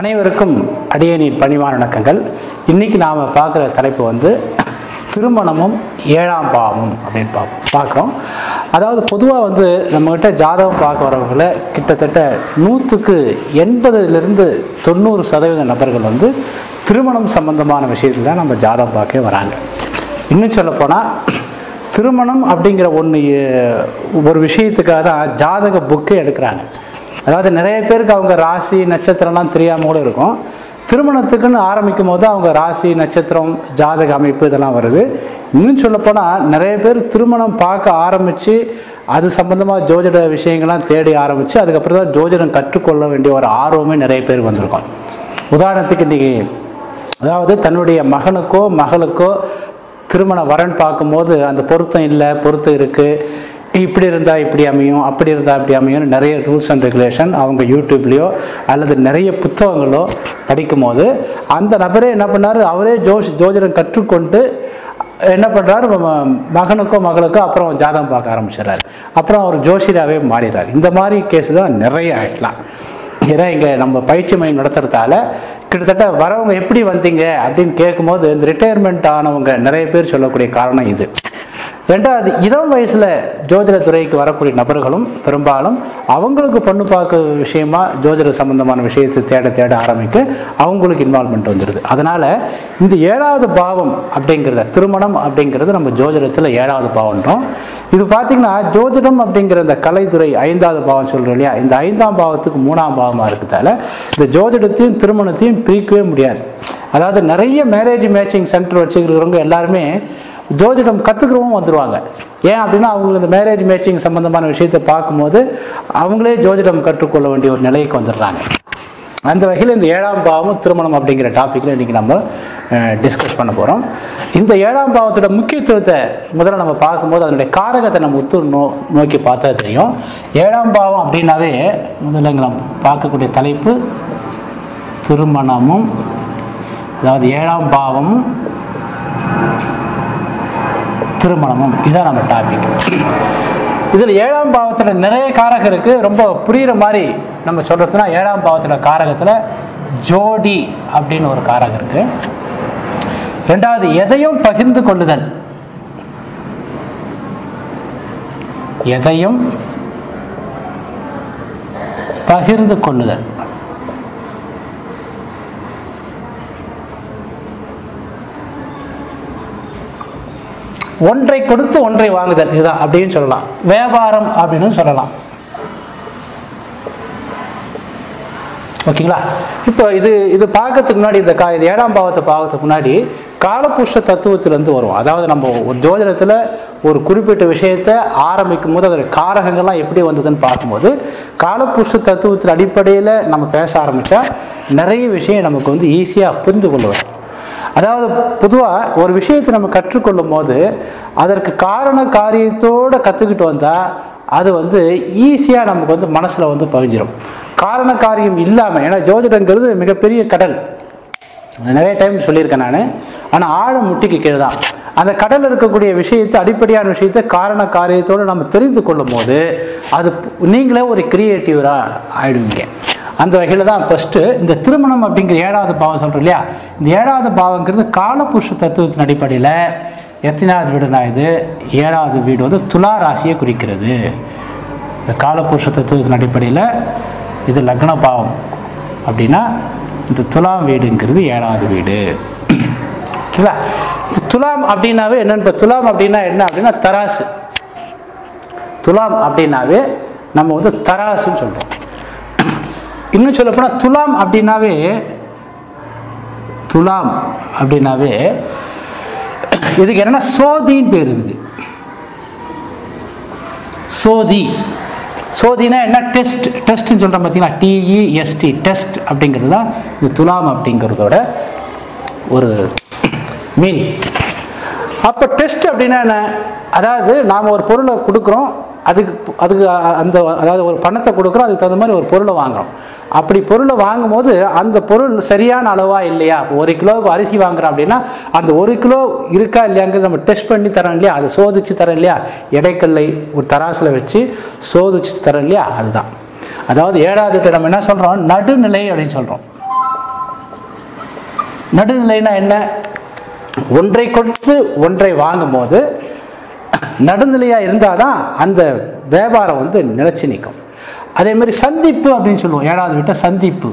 அனைவருக்கும் அடியனின் பணிவான வணக்கங்கள் இன்னைக்கு நாம் பார்க்குற தலைப்பு வந்து திருமணமும் ஏழாம் பாவமும் அப்படின்னு பார்ப்போம் பார்க்குறோம் அதாவது பொதுவாக வந்து நம்மகிட்ட ஜாதகம் பார்க்க வரவங்களை கிட்டத்தட்ட நூற்றுக்கு எண்பதுலேருந்து தொண்ணூறு சதவீத நபர்கள் வந்து திருமணம் சம்பந்தமான விஷயத்தில் தான் நம்ம ஜாதகம் பார்க்க வராங்க இன்னும் சொல்லப்போனால் திருமணம் அப்படிங்கிற ஒன்று ஒரு விஷயத்துக்காக தான் ஜாதக புக்கே எடுக்கிறாங்க அதாவது நிறைய பேருக்கு அவங்க ராசி நட்சத்திரம்லாம் தெரியாமல் கூட இருக்கும் திருமணத்துக்குன்னு ஆரம்பிக்கும் போது அவங்க ராசி நட்சத்திரம் ஜாதக அமைப்பு இதெல்லாம் வருது இன்னும் சொல்லப்போனால் நிறைய பேர் திருமணம் பார்க்க ஆரம்பித்து அது சம்மந்தமாக ஜோதிட விஷயங்கள்லாம் தேடி ஆரம்பித்து அதுக்கப்புறம் தான் ஜோதிடம் கற்றுக்கொள்ள வேண்டிய ஒரு ஆர்வமே நிறைய பேர் வந்திருக்கும் உதாரணத்துக்கு இன்றைக்கி அதாவது தன்னுடைய மகனுக்கோ மகளுக்கோ திருமண வரன் பார்க்கும்போது அந்த பொருத்தம் இல்லை பொருத்தம் இருக்குது இப்படி இருந்தால் இப்படி அமையும் அப்படி இருந்தால் இப்படி அமையும்னு நிறைய ரூல்ஸ் அண்ட் ரெகுலேஷன் அவங்க யூடியூப்லேயோ அல்லது நிறைய புத்தகங்களோ படிக்கும் போது அந்த நபரே என்ன பண்ணார் அவரே ஜோஷ் ஜோதிடம் கற்றுக்கொண்டு என்ன பண்ணுறாரு மகனுக்கோ மகளுக்கோ அப்புறம் ஜாதகம் பார்க்க ஆரம்பிச்சிடுறாரு அப்புறம் அவர் ஜோஷியராகவே மாறிடுறாரு இந்த மாதிரி கேஸ் தான் நிறைய ஆகிடலாம் ஏன்னா இங்கே நம்ம பயிற்சி மையம் நடத்துறதால கிட்டத்தட்ட வரவங்க எப்படி வந்தீங்க அப்படின்னு கேட்கும்போது இந்த ரிட்டையர்மெண்ட் ஆனவங்க நிறைய பேர் சொல்லக்கூடிய காரணம் இது ரெண்டாவது இளம் வயசில் ஜோதிட துறைக்கு வரக்கூடிய நபர்களும் பெரும்பாலும் அவங்களுக்கு பொண்ணு பார்க்க விஷயமா ஜோதிட சம்பந்தமான விஷயத்தை தேட தேட ஆரம்பிக்க அவங்களுக்கு இன்வால்மெண்ட் வந்துடுது அதனால் இந்த ஏழாவது பாவம் அப்படிங்கிறத திருமணம் அப்படிங்கிறது நம்ம ஜோதிடத்தில் ஏழாவது பாவம்ன்றோம் இது பார்த்திங்கன்னா ஜோதிடம் அப்படிங்கிற இந்த கலைத்துறை ஐந்தாவது பாவம் சொல்கிறோம் இல்லையா இந்த ஐந்தாம் பாவத்துக்கு மூணாம் பாவமாக இருக்கிறதால இந்த ஜோதிடத்தையும் திருமணத்தையும் பிரிக்கவே முடியாது அதாவது நிறைய மேரேஜ் மேட்சிங் சென்டர் வச்சுக்கிறவங்க எல்லாருமே ஜோதிடம் கற்றுக்கிறவங்க வந்துடுவாங்க ஏன் அப்படின்னா அவங்களுக்கு இந்த மேரேஜ் மேட்சிங் சம்மந்தமான விஷயத்தை பார்க்கும்போது அவங்களே ஜோதிடம் கற்றுக்கொள்ள வேண்டிய ஒரு நிலைக்கு வந்துடுறாங்க அந்த வகையில் இந்த ஏழாம் பாவம் திருமணம் அப்படிங்கிற டாப்பிக்கில் இன்றைக்கி நம்ம டிஸ்கஸ் பண்ண போகிறோம் இந்த ஏழாம் பாவத்தோட முக்கியத்துவத்தை முதல்ல நம்ம பார்க்கும்போது அதனுடைய காரகத்தை நம்ம உத்து நோ நோக்கி பார்த்தா தெரியும் ஏழாம் பாவம் அப்படின்னாவே முதல்ல இங்கே நம்ம பார்க்கக்கூடிய தலைப்பு திருமணமும் அதாவது ஏழாம் பாவமும் திருமணமும் இதுதான் நம்ம டாபிக் இதில் ஏழாம் பாவத்தில் நிறைய காரகம் இருக்குது ரொம்ப புரிகிற மாதிரி நம்ம சொல்கிறதுனா ஏழாம் பாவத்தில் காரகத்தில் ஜோடி அப்படின்னு ஒரு காரகம் இருக்குது ரெண்டாவது எதையும் பகிர்ந்து கொள்ளுதல் எதையும் பகிர்ந்து கொள்ளுதல் ஒன்றை கொடுத்து ஒன்றை வாங்குதல் இதுதான் அப்படின்னு சொல்லலாம் வியாபாரம் அப்படின்னு சொல்லலாம் ஓகேங்களா இப்போ இது இது பார்க்கறதுக்கு முன்னாடி இந்த கா இது ஏழாம் பாவத்தை பார்க்கறதுக்கு முன்னாடி காலபுருஷ தத்துவத்திலேருந்து வரும் அதாவது நம்ம ஒரு ஜோதிடத்தில் ஒரு குறிப்பிட்ட விஷயத்தை ஆரம்பிக்கும் போது அதோட காரகங்கள்லாம் எப்படி வந்ததுன்னு பார்க்கும்போது காலபுருஷ தத்துவத்தின் அடிப்படையில் நம்ம பேச ஆரம்பித்தா நிறைய விஷயம் நமக்கு வந்து ஈஸியாக புரிந்து கொள்ளுவோம் அதாவது பொதுவாக ஒரு விஷயத்தை நம்ம கற்றுக்கொள்ளும் போது அதற்கு காரண காரியத்தோடு கற்றுக்கிட்டு வந்தால் அது வந்து ஈஸியாக நமக்கு வந்து மனசில் வந்து பகிஞ்சிடும் காரண காரியம் இல்லாமல் ஏன்னா ஜோதிடங்கிறது மிகப்பெரிய கடல் நிறைய டைம் சொல்லியிருக்கேன் நான் ஆனால் ஆழம் முட்டிக்கு கீழே தான் அந்த கடல் இருக்கக்கூடிய விஷயத்தை அடிப்படையான விஷயத்தை காரண காரியத்தோடு நம்ம தெரிந்து கொள்ளும் போது அது நீங்களே ஒரு கிரியேட்டிவராக ஆயிடுவீங்க அந்த வகையில் தான் ஃபஸ்ட்டு இந்த திருமணம் அப்படிங்கிற ஏழாவது பாவம் சொல்கிறோம் இல்லையா இந்த ஏழாவது பாவங்கிறது காலபுருஷ தத்துவத்தின் அடிப்படையில் எத்தனாவது வீடுனா இது ஏழாவது வீடு வந்து துலா ராசியை குறிக்கிறது இந்த காலபுருஷ தத்துவத்தின் அடிப்படையில் இது லக்ன பாவம் அப்படின்னா இந்த துலாம் வீடுங்கிறது ஏழாவது வீடு ஓகேங்களா துலாம் அப்படின்னாவே என்னன்னு இப்போ துலாம் அப்படின்னா என்ன அப்படின்னா தராசு துலாம் அப்படின்னாவே நம்ம வந்து தராசுன்னு சொல்கிறோம் இன்னும் சொல்ல போனால் துலாம் அப்படின்னாவே துலாம் அப்படின்னாவே இதுக்கு என்னன்னா சோதின்னு பேர் இதுக்கு சோதி சோதினா என்ன டெஸ்ட் டெஸ்ட்னு சொல்கிறோம் பார்த்தீங்கன்னா டிஇஎஸ்டி டெஸ்ட் அப்படிங்கிறது தான் இந்த துலாம் அப்படிங்கிறதோட ஒரு மீனிங் அப்போ டெஸ்ட் அப்படின்னா என்ன அதாவது நாம் ஒரு பொருளை கொடுக்குறோம் அதுக்கு அதுக்கு அந்த அதாவது ஒரு பணத்தை கொடுக்குறோம் அதுக்கு தகுந்த மாதிரி ஒரு பொருளை வாங்குறோம் அப்படி பொருளை வாங்கும் போது அந்த பொருள் சரியான அளவா இல்லையா இப்போ ஒரு கிலோவுக்கு அரிசி வாங்குறோம் அப்படின்னா அந்த ஒரு கிலோ இருக்கா இல்லையாங்கிறது நம்ம டெஸ்ட் பண்ணி தரோம் இல்லையா அதை சோதிச்சு தரோம் இல்லையா எடைக்கல்லை ஒரு தராசில் வச்சு சோதிச்சு தரோம் இல்லையா அதுதான் அதாவது ஏழாவது நம்ம என்ன சொல்கிறோம் நடுநிலை அப்படின்னு சொல்கிறோம் நடுநிலைனா என்ன ஒன்றை கொடுத்து ஒன்றை வாங்கும் போது நடுநிலையா இருந்தாதான் அந்த வியாபாரம் வந்து நிலைச்சு நிற்கும் அதே மாதிரி சந்திப்பு அப்படின்னு சொல்லுவோம் ஏழாவது வீட்டை சந்திப்பு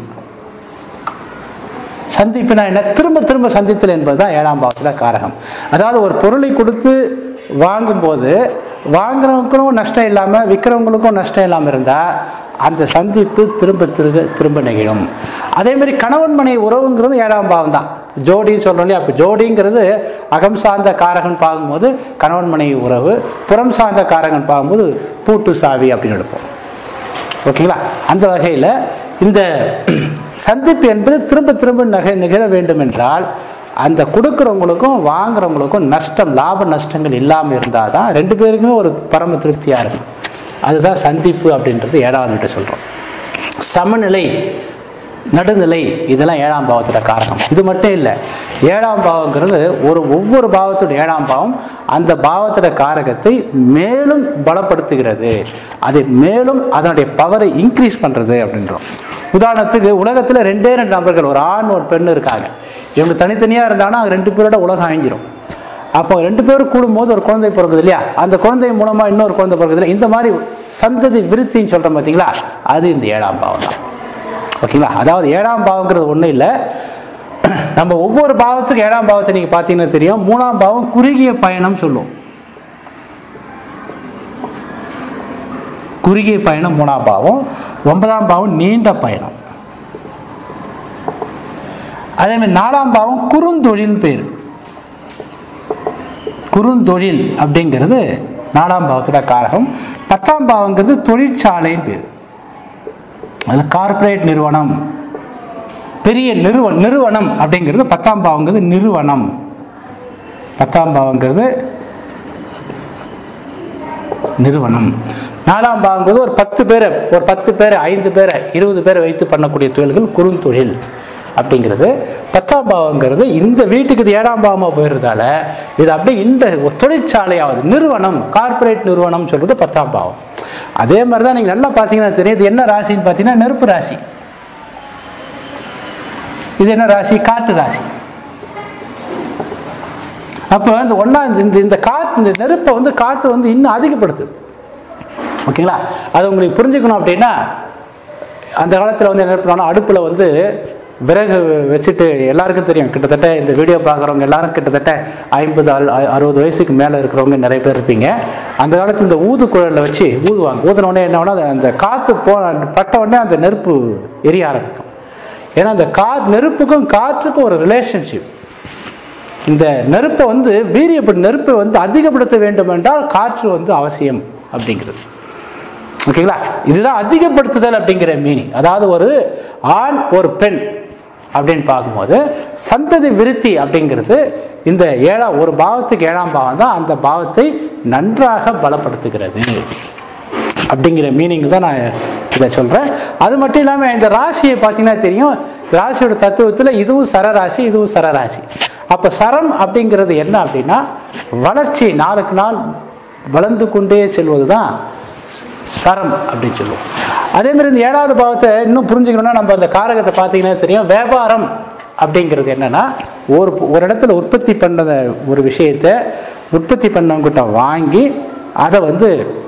சந்திப்புனா என்ன திரும்ப திரும்ப சந்தித்தல் என்பது தான் ஏழாம் பாவத்தில் காரகம் அதாவது ஒரு பொருளை கொடுத்து வாங்கும்போது வாங்குறவங்களுக்கும் நஷ்டம் இல்லாமல் விற்கிறவங்களுக்கும் நஷ்டம் இல்லாமல் இருந்தால் அந்த சந்திப்பு திரும்ப திரும்ப திரும்ப நிகழும் அதே மாதிரி கணவன் மனை உறவுங்கிறது ஏழாம் பாவம் தான் ஜோடின்னு சொல்கிறோம் இல்லையா அப்போ ஜோடிங்கிறது அகம் சார்ந்த காரகன் பார்க்கும்போது கணவன் மனைவி உறவு புறம் சார்ந்த காரகன் பார்க்கும்போது பூட்டு சாவி அப்படின்னு எடுப்போம் ஓகேங்களா அந்த வகையில் இந்த சந்திப்பு என்பது திரும்ப திரும்ப நகை நிகழ வேண்டும் என்றால் அந்த கொடுக்குறவங்களுக்கும் வாங்குறவங்களுக்கும் நஷ்டம் லாப நஷ்டங்கள் இல்லாமல் இருந்தால் தான் ரெண்டு பேருக்குமே ஒரு பரம திருப்தியாக இருக்கும் அதுதான் சந்திப்பு அப்படின்றது ஏழாவது வீட்டை சொல்கிறோம் சமநிலை நடுநிலை இதெல்லாம் ஏழாம் பாவத்தோட காரணம் இது மட்டும் இல்லை ஏழாம் பாவங்கிறது ஒரு ஒவ்வொரு பாவத்தோட ஏழாம் பாவம் அந்த பாவத்தோட காரகத்தை மேலும் பலப்படுத்துகிறது அது மேலும் அதனுடைய பவரை இன்க்ரீஸ் பண்ணுறது அப்படின்றோம் உதாரணத்துக்கு உலகத்தில் ரெண்டே ரெண்டு நபர்கள் ஒரு ஆண் ஒரு பெண் இருக்காங்க இவங்க தனித்தனியாக இருந்தாங்கன்னா அவங்க ரெண்டு பேரோட உலகம் அழிஞ்சிரும் அப்போ ரெண்டு பேரும் கூடும்போது ஒரு குழந்தை பிறகுது இல்லையா அந்த குழந்தை மூலமாக இன்னொரு குழந்தை பிறகுது இல்லையா இந்த மாதிரி சந்ததி விருத்தின்னு சொல்கிறோம் பார்த்தீங்களா அது இந்த ஏழாம் பாவம் தான் ஓகேங்களா அதாவது ஏழாம் பாவங்கிறது ஒன்றும் இல்லை நம்ம ஒவ்வொரு பாவத்துக்கு ஏழாம் பாவத்தை நீங்கள் பார்த்தீங்கன்னா தெரியும் மூணாம் பாவம் குறுகிய பயணம் சொல்லுவோம் குறுகிய பயணம் மூணாம் பாவம் ஒன்பதாம் பாவம் நீண்ட பயணம் அதே மாதிரி நாலாம் பாவம் குறுந்தொழில் பேர் குறுந்தொழில் அப்படிங்கிறது நாலாம் பாவத்தோட காரகம் பத்தாம் பாவங்கிறது தொழிற்சாலைன்னு பேர் அதில் கார்ப்பரேட் நிறுவனம் பெரிய நிறுவனம் நிறுவனம் அப்படிங்கிறது பத்தாம் பாவங்கிறது நிறுவனம் பத்தாம் பாவங்கிறது நிறுவனம் நாலாம் பாவங்கிறது ஒரு பத்து பேரை ஒரு பத்து பேரை ஐந்து பேரை இருபது பேரை வைத்து பண்ணக்கூடிய தொழில்கள் குறுந்தொழில் அப்படிங்கிறது பத்தாம் பாவங்கிறது இந்த வீட்டுக்கு இது ஏழாம் பாவமாக போயிருந்தால இது அப்படியே இந்த ஒரு தொழிற்சாலையாவது நிறுவனம் கார்ப்பரேட் நிறுவனம் சொல்றது பத்தாம் பாவம் அதே மாதிரி தான் நீங்கள் நல்லா பார்த்தீங்கன்னா தெரியும் இது என்ன ராசின்னு பார்த்தீங்கன்னா நெருப்பு ராசி இது என்ன ராசி காட்டு ராசி அப்போ இந்த ஒன்றா இந்த இந்த காற்று இந்த நெருப்பை வந்து காற்று வந்து இன்னும் அதிகப்படுத்துது ஓகேங்களா அது உங்களுக்கு புரிஞ்சுக்கணும் அப்படின்னா அந்த காலத்தில் வந்து என்ன பண்ணுவாங்கன்னா அடுப்பில் வந்து விறகு வச்சுட்டு எல்லாருக்கும் தெரியும் கிட்டத்தட்ட இந்த வீடியோ பார்க்குறவங்க எல்லாரும் கிட்டத்தட்ட ஐம்பது அறுபது வயசுக்கு மேலே இருக்கிறவங்க நிறைய பேர் இருப்பீங்க அந்த காலத்து இந்த ஊது குழலில் வச்சு ஊதுவாங்க ஊதுன உடனே என்ன ஆகும்னா, அந்த காற்று போ பட்ட உடனே அந்த நெருப்பு எரிய ஆரம்பிக்கும் ஏன்னா அந்த கா நெருப்புக்கும் காற்றுக்கும் ஒரு ரிலேஷன்ஷிப் இந்த நெருப்பை வந்து வீரியப்பட்ட நெருப்பை வந்து அதிகப்படுத்த வேண்டும் என்றால் காற்று வந்து அவசியம் அப்படிங்கிறது ஓகேங்களா இதுதான் அதிகப்படுத்துதல் அப்படிங்கிற மீனிங் அதாவது ஒரு ஆண் ஒரு பெண் அப்படின்னு பார்க்கும்போது சந்ததி விருத்தி அப்படிங்கிறது இந்த ஏழாம் ஒரு பாவத்துக்கு ஏழாம் பாவம் தான் அந்த பாவத்தை நன்றாக பலப்படுத்துகிறது அப்படிங்கிற மீனிங் தான் நான் இதை சொல்கிறேன் அது மட்டும் இல்லாமல் இந்த ராசியை பார்த்தீங்கன்னா தெரியும் ராசியோட தத்துவத்தில் இதுவும் சரராசி இதுவும் சரராசி அப்போ சரம் அப்படிங்கிறது என்ன அப்படின்னா வளர்ச்சி நாளுக்கு நாள் வளர்ந்து கொண்டே செல்வது தான் சரம் அப்படின்னு சொல்லுவோம் அதே மாதிரி இந்த ஏழாவது பாவத்தை இன்னும் புரிஞ்சுக்கணும்னா நம்ம அந்த காரகத்தை பார்த்தீங்கன்னா தெரியும் வியாபாரம் அப்படிங்கிறது என்னன்னா ஒரு ஒரு இடத்துல உற்பத்தி பண்ணத ஒரு விஷயத்தை உற்பத்தி பண்ணவங்கிட்ட வாங்கி அதை வந்து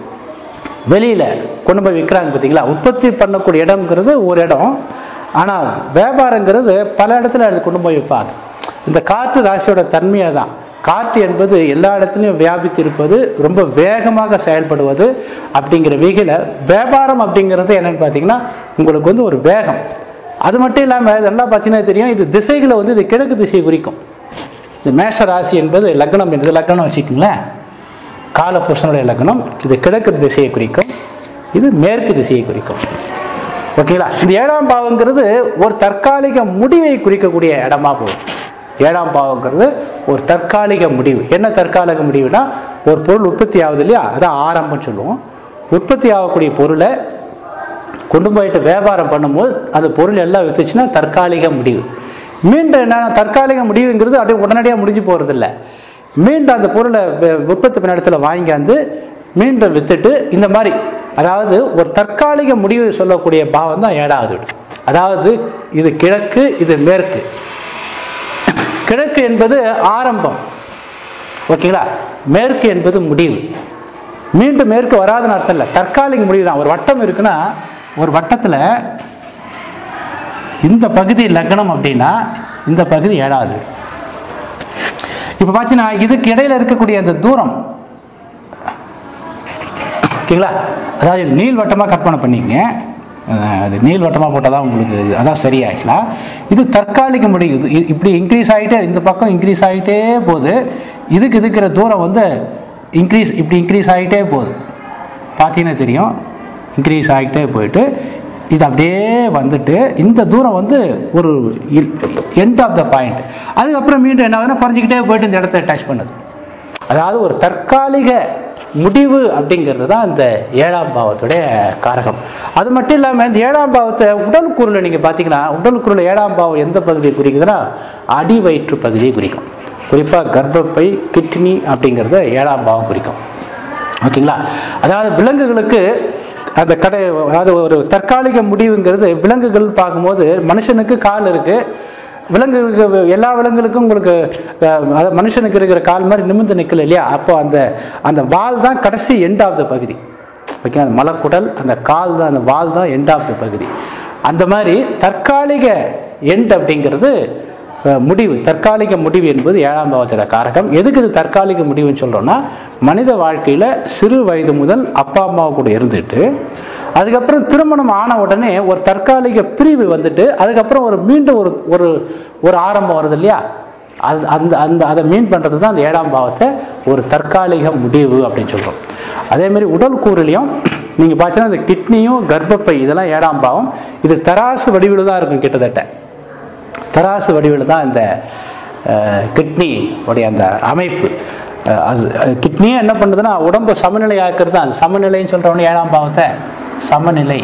வெளியில் கொண்டு போய் விற்கிறாங்க பார்த்தீங்களா உற்பத்தி பண்ணக்கூடிய இடம்ங்கிறது ஒரு இடம் ஆனால் வியாபாரங்கிறது பல இடத்துல அது கொண்டு போய் வைப்பாங்க இந்த காற்று ராசியோட தன்மையை தான் காற்று என்பது எல்லா இடத்துலையும் வியாபித்து இருப்பது ரொம்ப வேகமாக செயல்படுவது அப்படிங்கிற வகையில் வியாபாரம் அப்படிங்கிறது என்னன்னு பார்த்தீங்கன்னா உங்களுக்கு வந்து ஒரு வேகம் அது மட்டும் இல்லாமல் இதெல்லாம் பார்த்தீங்கன்னா தெரியும் இது திசைகளை வந்து இது கிழக்கு திசையை குறிக்கும் இந்த மேஷ ராசி என்பது லக்னம் என்பது லக்னம் வச்சுக்கோங்களேன் காலபுருஷனுடைய லக்னம் இது கிழக்கு திசையை குறிக்கும் இது மேற்கு திசையை குறிக்கும் ஓகேங்களா இந்த ஏழாம் பாவங்கிறது ஒரு தற்காலிக முடிவை குறிக்கக்கூடிய இடமா போகும் ஏழாம் பாவங்கிறது ஒரு தற்காலிக முடிவு என்ன தற்காலிக முடிவுனா ஒரு பொருள் உற்பத்தி ஆகுது இல்லையா அதான் ஆரம்பம் சொல்லுவோம் உற்பத்தி ஆகக்கூடிய பொருளை கொண்டு போயிட்டு வியாபாரம் பண்ணும்போது அந்த பொருள் எல்லாம் வித்துச்சுன்னா தற்காலிக முடிவு மீண்டும் என்னன்னா தற்காலிக முடிவுங்கிறது அப்படியே உடனடியாக முடிஞ்சு போகிறதில்ல மீண்டும் அந்த பொருளை வி- உற்பத்தி பண்ண இடத்துல வாங்கியாந்து மீண்டும் வித்துட்டு இந்த மாதிரி அதாவது ஒரு தற்காலிக முடிவு சொல்லக்கூடிய பாவம் தான் ஏழாவது வீடு அதாவது இது கிழக்கு இது மேற்கு கிழக்கு என்பது ஆரம்பம் ஓகேங்களா மேற்கு என்பது முடிவு மீண்டும் மேற்கு வராதுன்னு அர்த்தம் இல்லை தற்காலிக முடிவு தான் ஒரு வட்டம் இருக்குன்னா ஒரு வட்டத்தில் இந்த பகுதி லக்னம் அப்படின்னா இந்த பகுதி ஏழாவது இப்போ பார்த்தீங்கன்னா இதுக்கு இடையில இருக்கக்கூடிய அந்த தூரம் ஓகேங்களா அதாவது இது நீள்வட்டமாக கற்பனை பண்ணிக்கங்க அஹ் அது நீள்வட்டமாக போட்டால் தான் உங்களுக்கு இது- அதான் சரியாயிக்கலாம் இது தற்காலிக முடிவு இது இ- இப்படி இன்க்ரீஸ் ஆகிட்டே இந்த பக்கம் இன்க்ரீஸ் ஆகிட்டே போகுது இதுக்கு இருக்கிற தூரம் வந்து இன்க்ரீஸ் இப்படி இன்க்ரீஸ் ஆகிட்டே போகுது பார்த்தீங்கன்னா தெரியும் இன்க்ரீஸ் ஆகிட்டே போயிட்டு இது அப்படியே வந்துட்டு இந்த தூரம் வந்து ஒரு எண்ட் ஆஃப் த பாயிண்ட் அதுக்கப்புறம் மீண்டும் என்ன ஆகுதுன்னா குறைஞ்சிக்கிட்டே போயிட்டு இந்த இடத்த டச் பண்ணுது அதாவது ஒரு தற்காலிக முடிவு அப்படிங்கிறது தான் இந்த ஏழாம் பாவத்துடைய காரகம் அது மட்டும் இல்லாமல் இந்த ஏழாம் பாவத்தை உடல் குருளை நீங்கள் பார்த்தீங்கன்னா உடல் குருளை ஏழாம் பாவம் எந்த பகுதியை குறிக்குதுன்னா அடி வயிற்று பகுதியை குறிக்கும் குறிப்பாக கர்ப்பப்பை கிட்னி அப்படிங்கிறத ஏழாம் பாவம் குறிக்கும் ஓகேங்களா அதாவது விலங்குகளுக்கு அந்த கடை அதாவது ஒரு தற்காலிக முடிவுங்கிறது விலங்குகள் பார்க்கும்போது மனுஷனுக்கு கால் இருக்கு விலங்குகளுக்கு எல்லா விலங்குகளுக்கும் உங்களுக்கு அஹ், அதாவது மனுஷனுக்கு இருக்கிற கால் மாதிரி நிமிர்ந்து நிற்கல இல்லையா அப்போ அந்த அந்த வால் தான் கடைசி எண்ட் ஆஃப் த பகுதி ஓகே அந்த மலக்குடல் அந்த கால் தான் அந்த வால் தான் எண்ட் ஆஃப் த பகுதி அந்த மாதிரி தற்காலிக எண்ட் அப்படிங்கிறது அஹ், முடிவு தற்காலிக முடிவு என்பது ஏழாம் பாவத்தோட காரகம் எதுக்கு இது தற்காலிக முடிவுன்னு சொல்றோம்னா மனித வாழ்க்கையில சிறு வயது முதல் அப்பா அம்மா கூட இருந்துட்டு அதுக்கப்புறம் திருமணம் ஆன உடனே ஒரு தற்காலிக பிரிவு வந்துட்டு அதுக்கப்புறம் ஒரு மீண்டும் ஒரு ஒரு ஒரு ஆரம்பம் வருது இல்லையா அது அந்த அந்த அதை மீன் பண்ணுறது தான் அந்த ஏழாம் பாவத்தை ஒரு தற்காலிக முடிவு அப்படின்னு சொல்கிறோம் அதே மாதிரி உடல் கூறுலையும் நீங்கள் பார்த்தீங்கன்னா இந்த கிட்னியும் கர்ப்பப்பை இதெல்லாம் ஏழாம் பாவம் இது தராசு வடிவில் தான் இருக்கும் கிட்டத்தட்ட தராசு வடிவில் தான் இந்த கிட்னி உடைய அந்த அமைப்பு அஹ், அது கிட்னியே என்ன பண்ணுதுன்னா உடம்பை சமநிலையாக்குறது தான் அந்த சமநிலைன்னு சொல்கிறவனே ஏழாம் பாவத்தை சமநிலை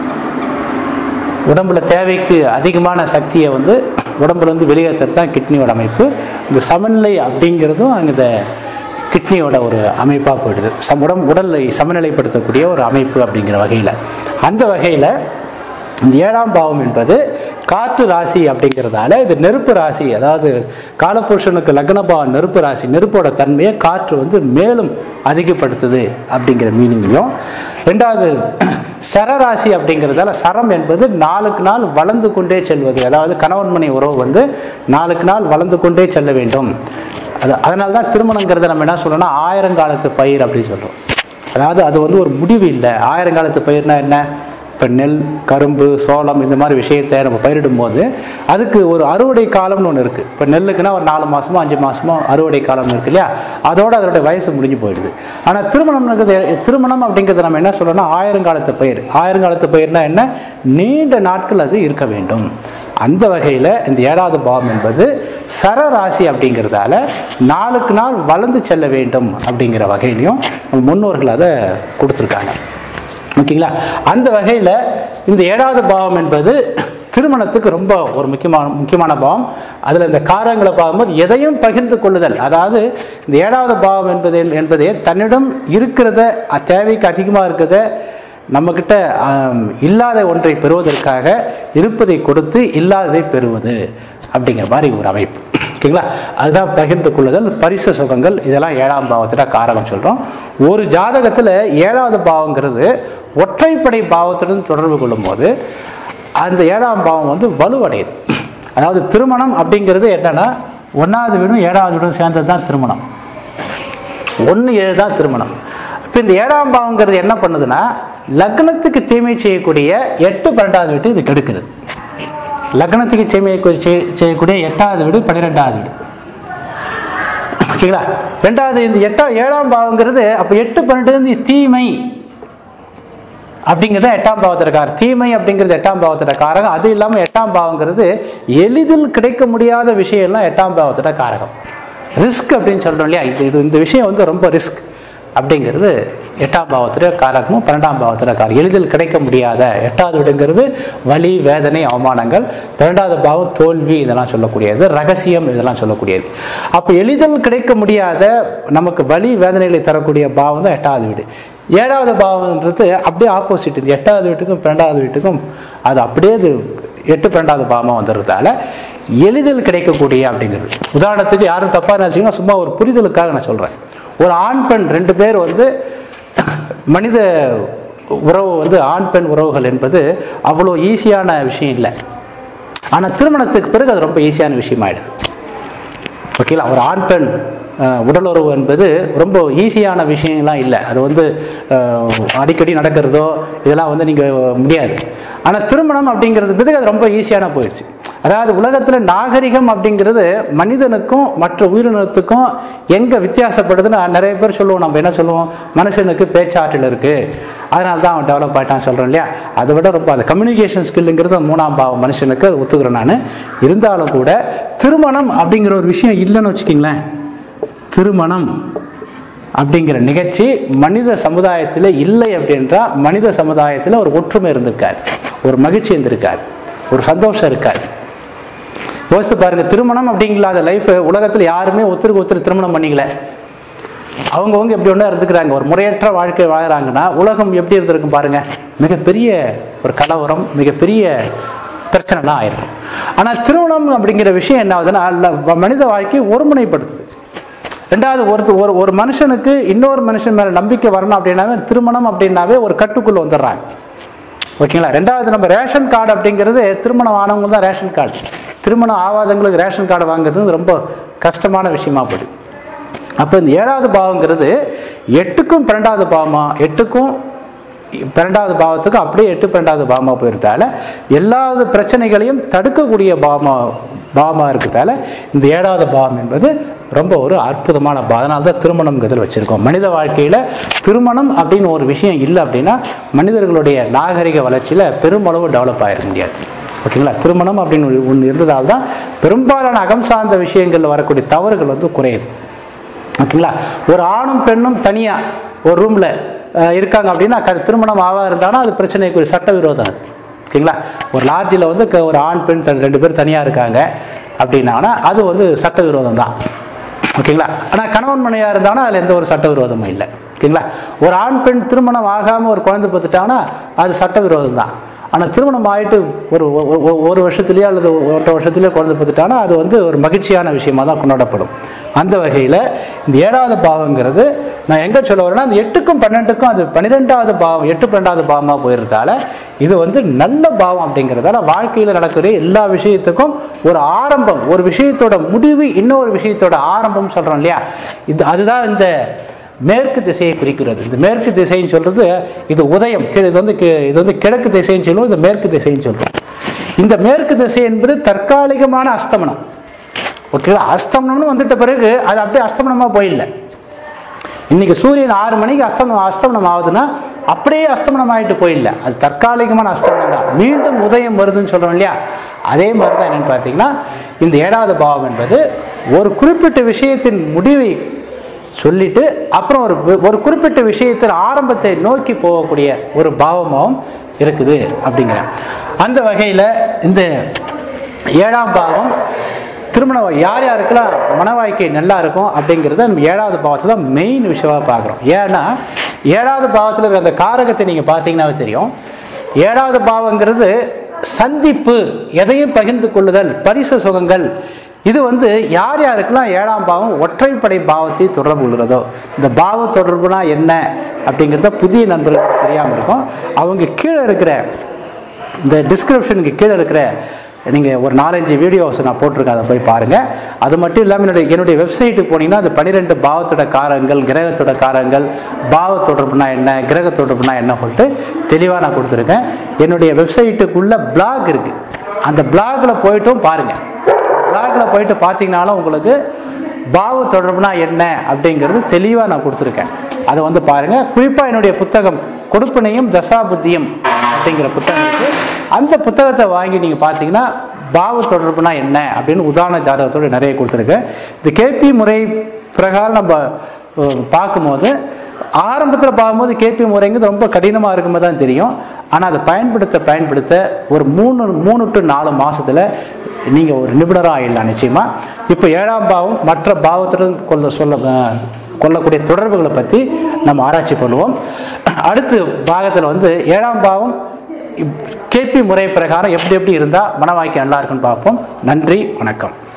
உடம்புல தேவைக்கு அதிகமான சக்தியை வந்து உடம்புல இருந்து வெளியேற்றுறது தான் கிட்னியோட அமைப்பு இந்த சமநிலை அப்படிங்கிறதும் அங்கே இந்த கிட்னியோட ஒரு அமைப்பாக போயிடுது சம் உடம்பு உடலை சமநிலைப்படுத்தக்கூடிய ஒரு அமைப்பு அப்படிங்கிற வகையில் அந்த வகையில் இந்த ஏழாம் பாவம் என்பது காற்று ராசி அப்படிங்கிறதால இது நெருப்பு ராசி அதாவது காலபுருஷனுக்கு லக்ன பாவம் நெருப்பு ராசி நெருப்போட தன்மையை காற்று வந்து மேலும் அதிகப்படுத்துது அப்படிங்கிற மீனிங்லையும் ரெண்டாவது சரராசி அப்படிங்கிறதால சரம் என்பது நாளுக்கு நாள் வளர்ந்து கொண்டே செல்வது அதாவது கணவன் மனை உறவு வந்து நாளுக்கு நாள் வளர்ந்து கொண்டே செல்ல வேண்டும் அது அதனால தான் திருமணங்கிறத நம்ம என்ன சொல்றோம்னா ஆயிரங்காலத்து பயிர் அப்படின்னு சொல்கிறோம் அதாவது அது வந்து ஒரு முடிவு இல்லை ஆயிரங்காலத்து பயிர்னா என்ன இப்போ நெல் கரும்பு சோளம் இந்த மாதிரி விஷயத்தை நம்ம பயிரிடும் போது அதுக்கு ஒரு அறுவடை காலம்னு ஒன்று இருக்குது இப்போ நெல்லுக்குன்னா ஒரு நாலு மாதமோ அஞ்சு மாதமோ அறுவடை காலம் இருக்கு இல்லையா அதோட அதோட வயசு முடிஞ்சு போயிடுது ஆனால் திருமணம்ங்கிறது திருமணம் அப்படிங்கிறது நம்ம என்ன சொல்றோம்னா ஆயிரங்காலத்து பயிர் ஆயிரங்காலத்து பயிர்னா என்ன நீண்ட நாட்கள் அது இருக்க வேண்டும் அந்த வகையில் இந்த ஏழாவது பாவம் என்பது சரராசி அப்படிங்கிறதால நாளுக்கு நாள் வளர்ந்து செல்ல வேண்டும் அப்படிங்கிற வகையிலையும் நம்ம முன்னோர்கள் அதை கொடுத்துருக்காங்க ஓகேங்களா அந்த வகையில் இந்த ஏழாவது பாவம் என்பது திருமணத்துக்கு ரொம்ப ஒரு முக்கியமான முக்கியமான பாவம் அதில் இந்த காரங்களை பார்க்கும்போது எதையும் பகிர்ந்து கொள்ளுதல் அதாவது இந்த ஏழாவது பாவம் என்பது என்பதே தன்னிடம் இருக்கிறத அ- தேவைக்கு அதிகமாக இருக்கிறத நம்மக்கிட்ட ஆம், இல்லாத ஒன்றை பெறுவதற்காக இருப்பதை கொடுத்து இல்லாததை பெறுவது அப்படிங்கிற மாதிரி ஒரு அமைப்பு ஓகேங்களா அதுதான் பகிர்ந்து கொள்ளுதல் பரிசு சுகங்கள் இதெல்லாம் ஏழாம் பாவத்துல காரகம் சொல்றோம் ஒரு ஜாதகத்துல ஏழாவது பாவங்கிறது ஒற்றைப்படை பாவத்துடன் தொடர்பு கொள்ளும்போது அந்த ஏழாம் பாவம் வந்து வலுவடையுது அதாவது திருமணம் அப்படிங்கிறது என்னன்னா ஒன்றாவது வீடும் ஏழாவது வீடும் சேர்ந்தது தான் திருமணம் ஒன்று ஏழு தான் திருமணம் இப்போ இந்த ஏழாம் பாவங்கிறது என்ன பண்ணுதுன்னா லக்னத்துக்கு தீமை செய்யக்கூடிய எட்டு பன்னெண்டாவது வீட்டு இது கெடுக்குது லக்னத்துக்கு தீமை செய்ய- செய்யக்கூடிய எட்டாவது வீடு பன்னிரெண்டாவது வீடு ஓகேங்களா ரெண்டாவது இந்த எட்டா ஏழாம் பாவங்கிறது அப்போ எட்டு பன்னெண்டு வந்து தீமை அப்படிங்கிறது எட்டாம் பாவத்தோட காரம் தீமை அப்படிங்கிறது எட்டாம் பாவத்தோட காரகம் அது இல்லாமல் எட்டாம் பாவங்கிறது எளிதில் கிடைக்க முடியாத விஷயம்லாம் எட்டாம் பாவத்தோட காரகம் ரிஸ்க் அப்படின்னு சொல்றோம் இல்லையா இது இது இந்த விஷயம் வந்து ரொம்ப ரிஸ்க் அப்படிங்கிறது எட்டாம் பாவத்துல காரகமும் பன்னெண்டாம் பாவத்துல காரகம் எளிதில் கிடைக்க முடியாத எட்டாவது வீடுங்கிறது வலி வேதனை அவமானங்கள் பன்னெண்டாவது பாவம் தோல்வி இதெல்லாம் சொல்லக்கூடியது ரகசியம் இதெல்லாம் சொல்லக்கூடியது அப்போ எளிதில் கிடைக்க முடியாத நமக்கு வலி வேதனைகளை தரக்கூடிய பாவம் தான் எட்டாவது வீடு ஏழாவது பாவம்ன்றது அப்படியே ஆப்போசிட் இந்த எட்டாவது வீட்டுக்கும் பன்னெண்டாவது வீட்டுக்கும் அது அப்படியே இது எட்டு பன்னெண்டாவது பாவமாக வந்துடுறதால எளிதில் கிடைக்கக்கூடிய அப்படிங்கிறது உதாரணத்துக்கு யாரும் தப்பாக நினச்சிங்கன்னா சும்மா ஒரு புரிதலுக்காக நான் சொல்கிறேன் ஒரு ஆண் பெண் ரெண்டு பேர் வந்து மனித உறவு வந்து ஆண் பெண் உறவுகள் என்பது அவ்வளோ ஈஸியான விஷயம் இல்லை ஆனால் திருமணத்துக்கு பிறகு அது ரொம்ப ஈஸியான விஷயமாயிடுது ஓகேங்களா ஒரு ஆண் பெண் அஹ், உடலுறவு என்பது ரொம்ப ஈஸியான விஷயம்லாம் இல்லை அது வந்து அஹ், அடிக்கடி நடக்கிறதோ இதெல்லாம் வந்து நீங்கள் முடியாது ஆனால் திருமணம் அப்படிங்கிறது பிறகு அது ரொம்ப ஈஸியான போயிடுச்சு அதாவது உலகத்தில் நாகரிகம் அப்படிங்கிறது மனிதனுக்கும் மற்ற உயிரினத்துக்கும் எங்கே வித்தியாசப்படுதுன்னா நிறைய பேர் சொல்லுவோம் நம்ம என்ன சொல்லுவோம் மனுஷனுக்கு பேச்சாற்றல் இருக்குது அதனால தான் அவன் டெவலப் ஆகிட்டான்னு சொல்கிறேன் இல்லையா அதை விட ரொம்ப அந்த கம்யூனிகேஷன் ஸ்கில்லுங்கிறது மூணாம் பாவம் மனுஷனுக்கு அது ஒத்துக்கிறேன் நான் இருந்தாலும் கூட திருமணம் அப்படிங்கிற ஒரு விஷயம் இல்லைன்னு வச்சுக்கிங்களேன் திருமணம் அப்படிங்கிற நிகழ்ச்சி மனித சமுதாயத்தில் இல்லை அப்படின்றா மனித சமுதாயத்தில் ஒரு ஒற்றுமை இருந்திருக்காது ஒரு மகிழ்ச்சி இருந்திருக்காது ஒரு சந்தோஷம் இருக்காது யோசித்து பாருங்க திருமணம் அப்படிங்கிற லைஃப் உலகத்தில் யாருமே ஒருத்தருக்கு ஒருத்தர் திருமணம் பண்ணிக்கல அவங்கவுங்க எப்படி ஒன்றா இருந்துக்கிறாங்க ஒரு முறையற்ற வாழ்க்கை வாழறாங்கன்னா உலகம் எப்படி இருந்திருக்கும் பாருங்க மிகப்பெரிய ஒரு கலவரம் மிகப்பெரிய பிரச்சனைலாம் ஆயிடும் ஆனால் திருமணம் அப்படிங்கிற விஷயம் என்ன ஆகுதுன்னா அல்ல- மனித வாழ்க்கையை ஒருமுனைப்படுத்துது ரெண்டாவது ஒரு ஒரு ஒரு மனுஷனுக்கு இன்னொரு மனுஷன் மேலே நம்பிக்கை வரணும் அப்படின்னாவே திருமணம் அப்படின்னாவே ஒரு கட்டுக்குள்ள வந்துடுறாங்க ஓகேங்களா ரெண்டாவது நம்ம ரேஷன் கார்டு அப்படிங்கிறது திருமணம் ஆனவங்க தான் ரேஷன் கார்டு திருமணம் ஆகாதவங்களுக்கு ரேஷன் கார்டு வாங்குறது ரொம்ப கஷ்டமான விஷயமா போகுது அப்போ இந்த ஏழாவது பாவங்கிறது எட்டுக்கும் பன்னெண்டாவது பாவமா எட்டுக்கும் பன்னெண்டாவது பாவத்துக்கும் அப்படியே எட்டு பன்னெண்டாவது பாவமாக போயிருந்தால எல்லா பிரச்சனைகளையும் தடுக்கக்கூடிய பாவமா பாவமாக இருக்கிறதால இந்த ஏழாவது பாவம் என்பது ரொம்ப ஒரு அற்புதமான பாவம் அதனால தான் திருமணம்ங்கிறதுல வச்சுருக்கோம் மனித வாழ்க்கையில் திருமணம் அப்படின்னு ஒரு விஷயம் இல்லை அப்படின்னா மனிதர்களுடைய நாகரிக வளர்ச்சியில் பெருமளவு டெவலப் ஆகிட முடியாது ஓகேங்களா திருமணம் அப்படின்னு ஒன்று இருந்ததால் தான் பெரும்பாலான அகம் சார்ந்த விஷயங்களில் வரக்கூடிய தவறுகள் வந்து குறையுது ஓகேங்களா ஒரு ஆணும் பெண்ணும் தனியாக ஒரு ரூமில் இருக்காங்க அப்படின்னா க- திருமணம் ஆவா இருந்தாலும் அது பிரச்சனைக்குரிய சட்டவிரோதம் அது ஓகேங்களா ஒரு லாட்ஜில் வந்து க- ஒரு ஆண் பெண் த- ரெண்டு பேர் தனியாக இருக்காங்க அப்படின்னா அது வந்து சட்டவிரோதம் தான் ஓகேங்களா ஆனால் கணவன் மனைவியாக இருந்தாங்கன்னா அதில் எந்த ஒரு சட்டவிரோதமும் இல்லை ஓகேங்களா ஒரு ஆண் பெண் திருமணம் ஆகாமல் ஒரு குழந்தை பார்த்துட்டாங்கன்னா அது சட்டவிரோதம் தான் ஆனால் திருமணம் ஆகிட்டு ஒரு ஒ- ஒ- ஒரு வருஷத்துலேயோ அல்லது ஒன்றரை வருஷத்துலேயோ குழந்தை பார்த்துட்டானா அது வந்து ஒரு மகிழ்ச்சியான விஷயமா தான் கொண்டாடப்படும் அந்த வகையில் இந்த ஏழாவது பாவங்கிறது நான் எங்கே சொல்ல வரேன்னா அந்த எட்டுக்கும் பன்னெண்டுக்கும் அது பன்னிரெண்டாவது பாவம் எட்டு பன்னெண்டாவது பாவமாக போயிருந்தால இது வந்து நல்ல பாவம் அப்படிங்கிறதால வாழ்க்கையில் நடக்கிற எல்லா விஷயத்துக்கும் ஒரு ஆரம்பம் ஒரு விஷயத்தோட முடிவு இன்னொரு விஷயத்தோட ஆரம்பம் சொல்கிறோம் இல்லையா இது அதுதான் இந்த மேற்கு திசையை குறிக்கிறது இந்த மேற்கு திசைன்னு சொல்றது இது உதயம் கீழே இது வந்து கி- இது வந்து கிழக்கு திசைன்னு சொல்லுவோம் இது மேற்கு திசைன்னு சொல்றோம் இந்த மேற்கு திசை என்பது தற்காலிகமான அஸ்தமனம் ஓகேவா அஸ்தமனம்னு வந்துட்ட பிறகு அது அப்படியே அஸ்தமனமா போயிடல இன்னைக்கு சூரியன் ஆறு மணிக்கு அஸ்தமனம் அஸ்தமனம் ஆகுதுன்னா அப்படியே அஸ்தமனம் ஆகிட்டு போயிடல அது தற்காலிகமான அஸ்தமனம் தான் மீண்டும் உதயம் வருதுன்னு சொல்றோம் இல்லையா அதே மாதிரி தான் என்னன்னு பார்த்தீங்கன்னா இந்த ஏழாவது பாவம் என்பது ஒரு குறிப்பிட்ட விஷயத்தின் முடிவை சொல்லிட்டு அப்புறம் ஒரு வி- ஒரு குறிப்பிட்ட விஷயத்தின் ஆரம்பத்தை நோக்கி போகக்கூடிய ஒரு பாவமாகவும் இருக்குது அப்படிங்கிறேன் அந்த வகையில் இந்த ஏழாம் பாவம் திருமணம் யார் யாருக்கெல்லாம் மன வாழ்க்கை நல்லா இருக்கும் அப்படிங்கிறத நம்ம ஏழாவது பாவத்தை தான் மெயின் விஷயமாக பார்க்குறோம் ஏன்னா ஏழாவது பாவத்தில் இருக்கிற அந்த காரகத்தை நீங்கள் பார்த்தீங்கன்னாவே தெரியும் ஏழாவது பாவங்கிறது சந்திப்பு எதையும் பகிர்ந்து கொள்ளுதல் பரிசு சுகங்கள் இது வந்து யார் யாருக்கெல்லாம் ஏழாம் பாவம் ஒற்றைப்படை பாவத்தை தொடர்பு கொள்கிறதோ இந்த பாவ தொடர்புனா என்ன அப்படிங்கிறத புதிய நண்பர்களுக்கு தெரியாமல் இருக்கும் அவங்க கீழே இருக்கிற இந்த டிஸ்கிரிப்ஷனுக்கு கீழே இருக்கிற நீங்கள் ஒரு நாலஞ்சு வீடியோஸ் நான் போட்டிருக்கேன் அதை போய் பாருங்கள் அது மட்டும் இல்லாமல் என்னுடைய என்னுடைய வெப்சைட்டுக்கு போனீங்கன்னா அது பன்னிரெண்டு பாவத்தோட காரங்கள் கிரகத்தோட காரங்கள் பாவ தொடர்புனா என்ன கிரக தொடர்புனா என்ன சொல்லிட்டு தெளிவாக நான் கொடுத்துருக்கேன் என்னுடைய வெப்சைட்டுக்குள்ள பிளாக் இருக்குது அந்த பிளாகில் போயிட்டும் பாருங்கள் பிளாகில் போயிட்டு பார்த்தீங்கனாலும் உங்களுக்கு பாவ தொடர்புனா என்ன அப்படிங்கிறது தெளிவாக நான் கொடுத்துருக்கேன் அதை வந்து பாருங்கள் குறிப்பாக என்னுடைய புத்தகம் கொடுப்பினையும் தசாபுத்தியும் அப்படிங்கிற புத்தகம் இருக்கு அந்த புத்தகத்தை வாங்கி நீங்கள் பார்த்தீங்கன்னா பாவ தொடர்புனா என்ன அப்படின்னு உதாரண ஜாதகத்தோட நிறைய கொடுத்துருக்கேன் இந்த கேபி முறை பிரகாரம் நம்ம அஹ், பார்க்கும்போது ஆரம்பத்தில் பார்க்கும்போது கேபி முறைங்கிறது ரொம்ப கடினமாக இருக்கும்போது தான் தெரியும் ஆனால் அதை பயன்படுத்த பயன்படுத்த ஒரு மூணு மூணு டு நாலு மாசத்துல நீங்கள் ஒரு நிபுணராக ஆயிடலாம் நிச்சயமா இப்போ ஏழாம் பாவம் மற்ற பாவத்துடன் கொள்ள சொல்ல அஹ், கொள்ளக்கூடிய தொடர்புகளை பற்றி நம்ம ஆராய்ச்சி பண்ணுவோம் அடுத்து பாகத்தில் வந்து ஏழாம் பாவம் இப்- கேபி முறை பிரகாரம் எப்படி எப்படி இருந்தால் மன வாழ்க்கை நல்லா இருக்குன்னு பார்ப்போம் நன்றி வணக்கம்